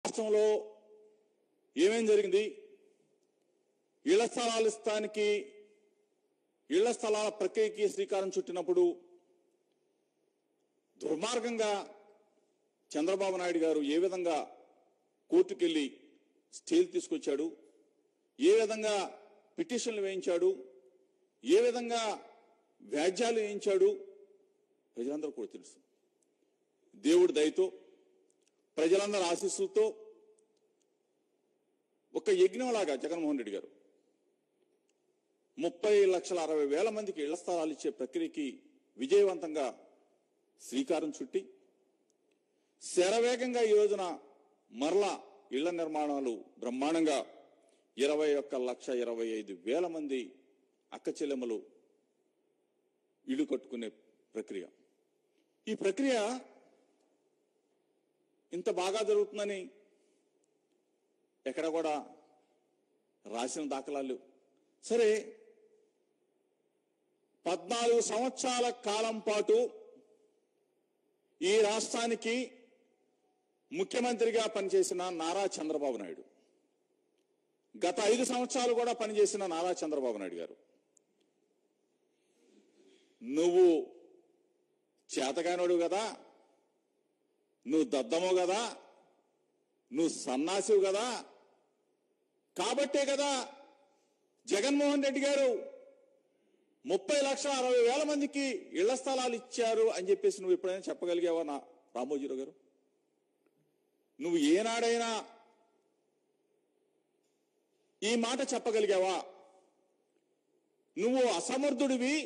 రాష్ట్రంలో ఏమేం జరిగింది ఇళ్ల స్థలాలు ఇస్తానికి ఇళ్ల స్థలాల ప్రక్రియకి శ్రీకారం చుట్టినప్పుడు దుర్మార్గంగా చంద్రబాబు నాయుడు గారు ఏ విధంగా కోర్టుకెళ్లి స్టేలు తీసుకొచ్చాడు ఏ విధంగా పిటిషన్లు వేయించాడు ఏ విధంగా వ్యాజ్యాలు వేయించాడు ప్రజలందరూ కూడా తెలుసు దేవుడి దయతో ప్రజలందరి ఆశీస్సులతో ఒక యజ్ఞంలాగా జగన్మోహన్ రెడ్డి గారు ముప్పై లక్షల అరవై వేల మందికి ఇళ్ల స్థలాలు ఇచ్చే ప్రక్రియకి విజయవంతంగా శ్రీకారం చుట్టి శరవేగంగా ఈ రోజున మరలా ఇళ్ల నిర్మాణాలు బ్రహ్మాండంగా ఇరవై ఒక్క లక్ష ఇరవై ఐదు వేల మంది అక్క చెల్లెమ్మలు ఇల్లు కట్టుకునే ప్రక్రియ ఈ ప్రక్రియ ఇంత బాగా జరుగుతుందని ఎక్కడ కూడా రాసిన దాఖలాలు లేవు. సరే పద్నాలుగు సంవత్సరాల కాలం పాటు ఈ రాష్ట్రానికి ముఖ్యమంత్రిగా పనిచేసిన నారా చంద్రబాబు నాయుడు గత ఐదు సంవత్సరాలు కూడా పనిచేసిన నారా చంద్రబాబు నాయుడు గారు నువ్వు చేతగానోడు కదా నువ్వు దద్దమో కదా నువ్వు సన్నాసివు కదా కాబట్టే కదా జగన్మోహన్ రెడ్డి గారు ముప్పై లక్షల అరవై వేల మందికి ఇళ్ల స్థలాలు ఇచ్చారు అని చెప్పేసి నువ్వు ఎప్పుడైనా చెప్పగలిగావా నా రామోజీరావు గారు నువ్వు ఏనాడైనా ఈ మాట చెప్పగలిగావా నువ్వు అసమర్థుడివి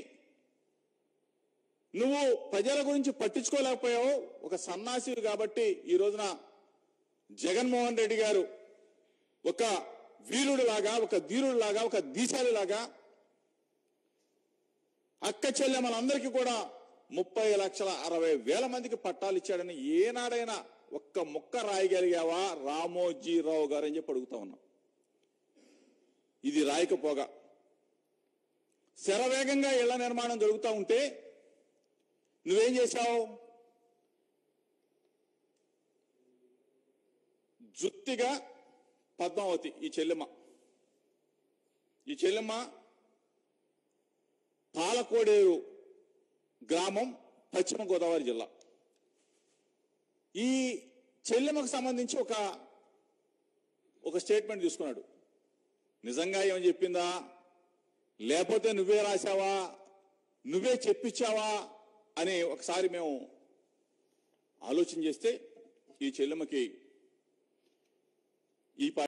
నువ్వు ప్రజల గురించి పట్టించుకోలేకపోయావు ఒక సన్నాసివి కాబట్టి ఈ రోజున జగన్మోహన్ రెడ్డి గారు ఒక వీరుడు లాగా ఒక ధీరుడు లాగా ఒక దీశాలి లాగా అక్క చెల్లెమ్మలందరికీ కూడా ముప్పై లక్షల అరవై వేల మందికి పట్టాలు ఇచ్చాడని ఏనాడైనా ఒక్క ముక్క రాయగలిగావా రామోజీరావు గారు అని చెప్పి అడుగుతా ఉన్నాం ఇది రాయకపోగా శరవేగంగా ఇళ్ల నిర్మాణం జరుగుతూ ఉంటే నువ్వేం చేశావు జుత్తిగా పద్మావతి ఈ చెల్లెమ్మ ఈ చెల్లెమ్మ పాలకోడేరు గ్రామం పశ్చిమ గోదావరి జిల్లా ఈ చెల్లెమ్మకు సంబంధించి ఒక ఒక స్టేట్మెంట్ తీసుకున్నాడు నిజంగా ఏమని చెప్పిందా లేకపోతే నువ్వే రాశావా నువ్వే చెప్పించావా అని ఒకసారి మేము ఆలోచన చేస్తే ఈ చెల్లెమ్మకి ఈ పా